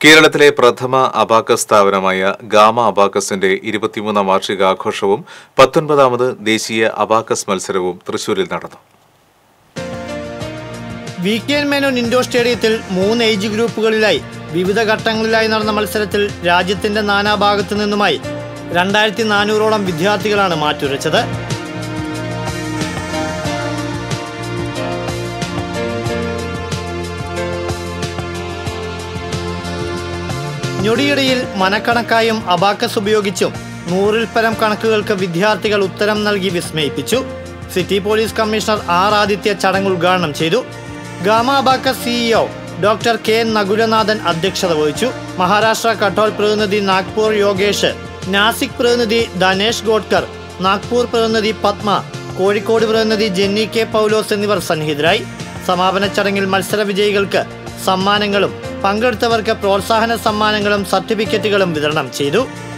കേരളത്തിലെ പ്രഥമ അബാക്കസ് സ്ഥാപനമായ ഗാമ അബാക്കസിന്റെ ഇരുപത്തിമൂന്നാം വാർഷികാഘോഷവും പത്തൊൻപതാമത് ദേശീയ അബാക്കസ് മത്സരവും തൃശൂരിൽ നടന്നു V K N Menon indoor സ്റ്റേഡിയത്തിൽ മൂന്ന് ഏജ് ഗ്രൂപ്പുകളിലായി വിവിധ ഘട്ടങ്ങളിലായി നടന്ന മത്സരത്തിൽ രാജ്യത്തിന്റെ നാനാഭാഗത്തു നിന്നുമായി രണ്ടായിരത്തി നാനൂറോളം വിദ്യാർത്ഥികളാണ് മാറ്റുരച്ചത് ഞൊടിയിടയിൽ മനക്കണക്കായും അബാക്കസ് ഉപയോഗിച്ചും നൂറിൽ പരം കണക്കുകൾക്ക് വിദ്യാർത്ഥികൾ ഉത്തരം നൽകി വിസ്മയിപ്പിച്ചു city police commissioner R Aditya ചടങ്ങ് ഉദ്ഘാടനം ചെയ്തു Gama abacus CEO doctor K Nakulanathan അധ്യക്ഷത വഹിച്ചു മഹാരാഷ്ട്ര കട്ടോൾ പ്രതിനിധി നാഗ്പൂർ യോഗേഷ് നാസിക് പ്രതിനിധി ധനേഷ് ഗോഡ്കർ നാഗ്പൂർ പ്രതിനിധി പത്മ കോഴിക്കോട് പ്രതിനിധി ജെന്നി കെ പൗലോസ് എന്നിവർ സന്നിഹിതരായി സമാപന ചടങ്ങിൽ മത്സര വിജയികൾക്ക് സമ്മാനങ്ങളും പങ്കെടുത്തവർക്ക് പ്രോത്സാഹന സമ്മാനങ്ങളും സർട്ടിഫിക്കറ്റുകളും വിതരണം ചെയ്തു